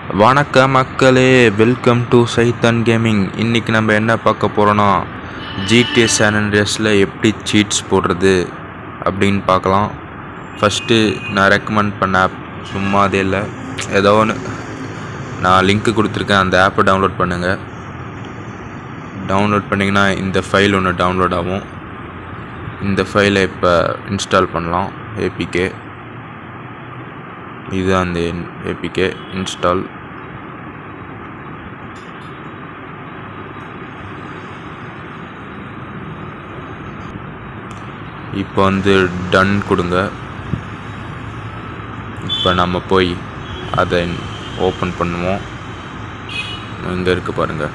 வணக்கம் மக்களே welcome to சைத்தன் gaming இன்றைக்கி நம்ம என்ன பார்க்க போகிறோன்னா ஜிடிஏ சானண்ட்ரஸில் எப்படி சீட்ஸ் போடுறது அப்படின்னு பார்க்கலாம் ஃபஸ்ட்டு நான் ரெக்கமெண்ட் பண்ண ஆப் சும்மா அதே இல்லை ஏதோ ஒன்று நான் லிங்க்கு கொடுத்துருக்கேன் அந்த ஆப்பை டவுன்லோட் பண்ணுங்கள் டவுன்லோட் பண்ணிங்கன்னா இந்த ஃபைல் ஒன்று டவுன்லோட் ஆகும் இந்த ஃபைலை இப்போ இன்ஸ்டால் பண்ணலாம் ஏபிகே இது அந்த ஏபிகே இன்ஸ்டால் இப்போ வந்து டன் கொடுங்க இப்போ நம்ம போய் அதை ஓப்பன் பண்ணுவோம் இங்கே இருக்கு பாருங்க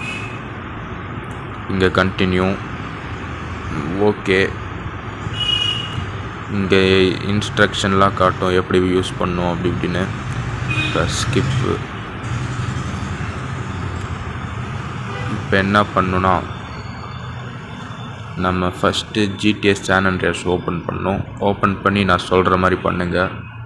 இங்கே கண்டினியூ ஓகே இங்கே இன்ஸ்ட்ரக்ஷன்லாம் காட்டும் எப்படி யூஸ் பண்ணணும் அப்படி இப்படின்னு இப்போ ஸ்கிப்பு இப்போ என்ன பண்ணுன்னா நம்ம first GTS channel race open பண்ணோம் ஓப்பன் பண்ணி நான் சொல்கிற மாதிரி பண்ணுங்க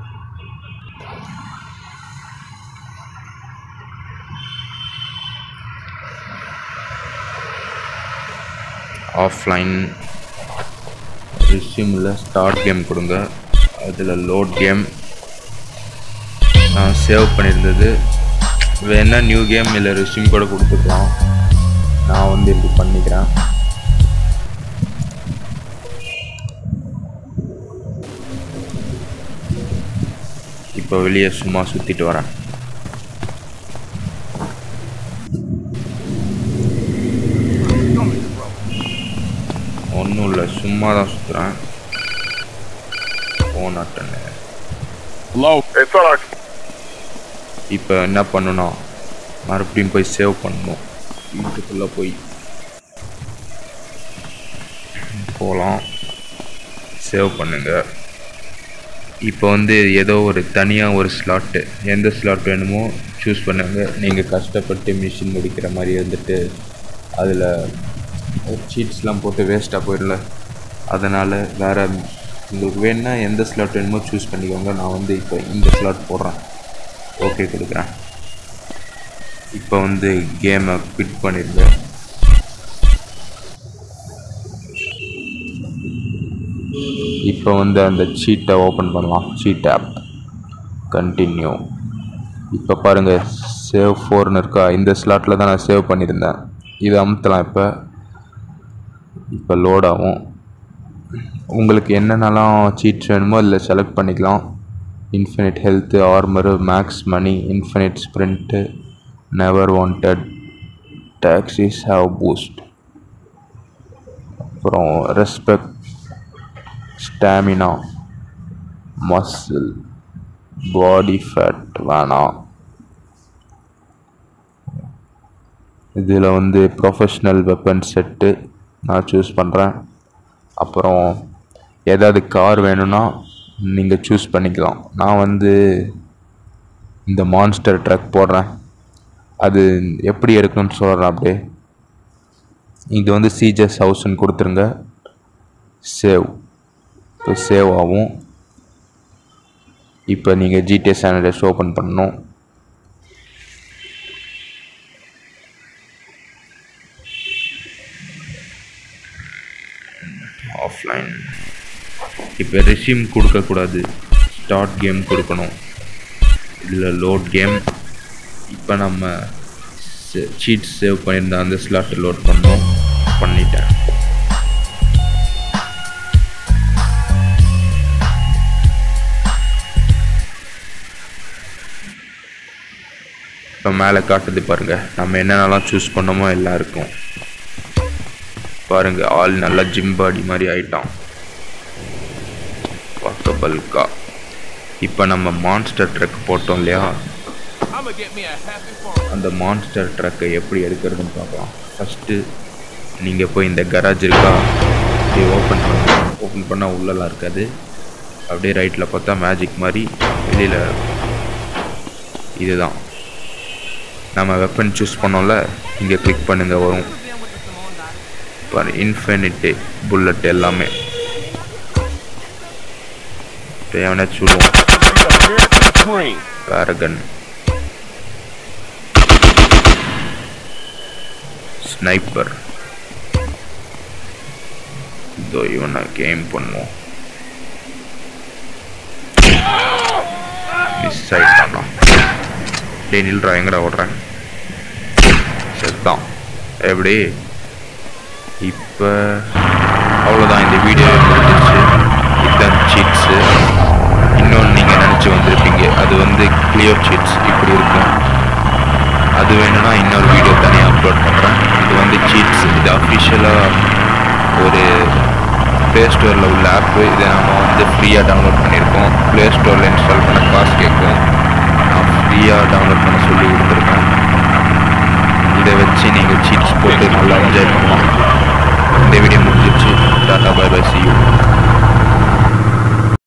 ஆஃப்லைன் ரிசியூமில் ஸ்டார்ட் கேம் கொடுங்க அதில் லோட் கேம் நான் சேவ் பண்ணியிருந்தது வேணால் நியூ கேம் இல்லை ரிசியூம் கூட கொடுத்துக்கலாம் நான் வந்து இப்படி பண்ணிக்கிறேன் இப்போ வெளியே சும்மா சுற்றிட்டு வரேன் ஒன்றும் இல்லை சும்மா தான் சுற்றுறேன் ஃபோன் அட்டன்னு Hello? It's alright. இப்போ என்ன பண்ணணும் மறுபடியும் போய் சேவ் பண்ணணும் வீட்டுக்குள்ளே போய் போகலாம் சேவ் பண்ணுங்க இப்போ வந்து ஏதோ ஒரு தனியாக ஒரு ஸ்லாட்டு எந்த ஸ்லாட் வேணுமோ சூஸ் பண்ணுங்க நீங்கள் கஷ்டப்பட்டு மிஷின் முடிக்கிற மாதிரி வந்துட்டு அதில் சீட்ஸ்லாம் போட்டு வேஸ்ட்டாக போயிடல அதனால் வேறு உங்களுக்கு வேணுன்னா எந்த ஸ்லாட் வேணுமோ சூஸ் பண்ணிக்கோங்க நான் வந்து இப்போ இந்த ஸ்லாட் போடுறேன் ஓகே கொடுக்குறேன் இப்போ வந்து கேமை குவிட் பண்ணிடுங்க இப்போ வந்து அந்த சீட்டை ஓப்பன் பண்ணலாம் சீட் ஆப் கண்டினியூ இப்போ பாருங்கள் சேவ் ஃபோர்னு இருக்கா இந்த ஸ்லாட்டில் தான் நான் சேவ் பண்ணியிருந்தேன் இதை அமுத்தலாம் இப்போ இப்போ லோட் ஆகும் உங்களுக்கு என்னென்னலாம் சீட்ஸ் வேணுமோ அதில் செலக்ட் பண்ணிக்கலாம் infinite health armour max money infinite sprint never wanted taxis have boost அப்புறம் respect stamina muscle body fat வேணாம் இதில் வந்து ப்ரொஃபஷ்னல் வெப்பன் செட்டு நான் சூஸ் பண்ணுறேன் அப்புறம் ஏதாவது கார் வேணும்னா நீங்கள் சூஸ் பண்ணிக்கலாம் நான் வந்து இந்த மான்ஸ்டர் ட்ரக் போடுறேன் அது எப்படி இருக்குன்னு சொல்கிறேன் அப்படியே இது வந்து சிஜஸ் ஹவுஸ்ன்னு கொடுத்துருங்க சேவ் இப்போ சேவ் ஆகும் இப்போ நீங்கள் ஜிடிஎஸ் சேனலை ஓப்பன் பண்ணணும் ஆஃப்லைன் இப்போ ரெஸ்யூம் கொடுக்கக்கூடாது ஸ்டார்ட் கேம் கொடுக்கணும் இதில் லோட் கேம் இப்போ நம்ம சீட் சேவ் பண்ணியிருந்த அந்த ஸ்லாட்டை லோட் பண்ணோம் பண்ணிட்டேன் இப்போ மேலே காட்டுது பாருங்கள் நம்ம என்னென்னலாம் சூஸ் பண்ணோமோ எல்லாம் இருக்கும் பாருங்க ஆள் நல்லா ஜிம் பாடி மாதிரி ஆயிட்டான் பார்க்க பல்கா இப்போ நம்ம மான்ஸ்டர் ட்ரக் போட்டோம் இல்லையா I'ma get me a happy farm. அந்த மான்ஸ்டர் ட்ரக்கை எப்படி எடுக்கிறதுன்னு பார்க்கலாம் ஃபஸ்ட்டு நீங்கள் போய் இந்த கராஜ் இருக்கா அப்படியே ஓப்பன் பண்ணுங்க ஓப்பன் பண்ணால் உள்ளலாம் இருக்காது அப்படியே ரைட்டில் பார்த்தா மேஜிக் மாதிரி வெளியில் இதுதான் நம்ம வெப்பன் சூஸ் பண்ணோம்ல இங்கே கிளிக் பண்ணுங்க வரும் பாரு இன்ஃபினிட்டி புல்லட் எல்லாமே தேவையான சொல்லுவோம் American Dream. பேரகன் ஸ்னைப்பர் இதோ இவனை கேம் பண்ணுவோம் மிஸ் ஆயிட்டானா டேய் நில்றா எங்கடா ஓடுறேன் செத்தான் எப்படி இப்போ அவ்வளோதான் இந்த வீடியோ முடிஞ்சிச்சு இதுதான் சீட்ஸு இன்னொன்று நீங்கள் நினச்சி வந்திருப்பீங்க அது வந்து கிளியர் சீட்ஸ் இப்படி இருக்கும் அது வேணும்னா இன்னொரு வீடியோ தனியாக அப்லோட் பண்ணுறேன் இது வந்து சீட்ஸ் இது அஃபிஷியலாக ஒரு ப்ளே ஸ்டோரில் உள்ள ஆப்பு இதை நம்ம வந்து ஃப்ரீயாக டவுன்லோட் பண்ணியிருக்கோம் ப்ளே ஸ்டோரில் இன்ஸ்டால் பண்ண காசு கேட்கும் நான் ஃப்ரீயாக டவுன்லோட் பண்ண சொல்லி கொடுத்துருக்கேன் இதை வச்சு நீங்கள் சீட்ஸ் போட்டு நல்லா என்ஜாய் பண்ணலாம் இந்த வீடியோ முடிஞ்சிச்சு tata bye bye see you